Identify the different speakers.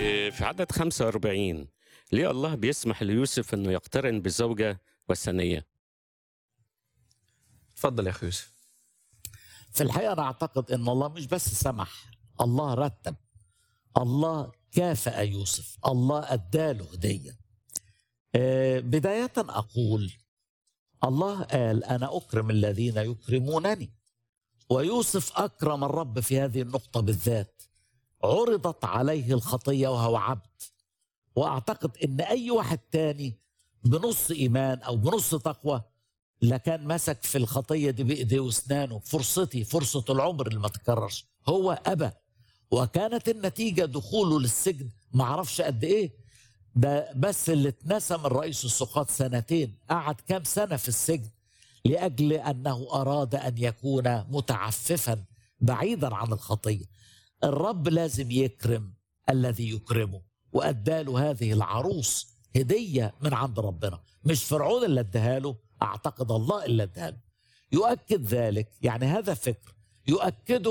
Speaker 1: في في عدد 45 ليه الله بيسمح ليوسف انه يقترن بزوجة وثنية؟
Speaker 2: اتفضل يا اخي يوسف
Speaker 3: في الحقيقة أنا أعتقد أن الله مش بس سمح الله رتب الله كافأ يوسف الله أداله هدية آه، بداية أقول الله قال أنا أكرم الذين يكرمونني ويوسف أكرم الرب في هذه النقطة بالذات عرضت عليه الخطية وهو عبد وأعتقد أن أي واحد تاني بنص إيمان أو بنص تقوى لكان مسك في الخطيه دي بايديه واسنانه فرصتي فرصه العمر اللي ما تكررش هو ابى وكانت النتيجه دخوله للسجن ما اعرفش قد ايه ده بس اللي اتنسم الرئيس السقاط سنتين قعد كام سنه في السجن لاجل انه اراد ان يكون متعففا بعيدا عن الخطيه الرب لازم يكرم الذي يكرمه واداله هذه العروس هديه من عند ربنا مش فرعون اللي اداها له اعتقد الله اللي اداها له يؤكد ذلك يعني هذا فكر يؤكده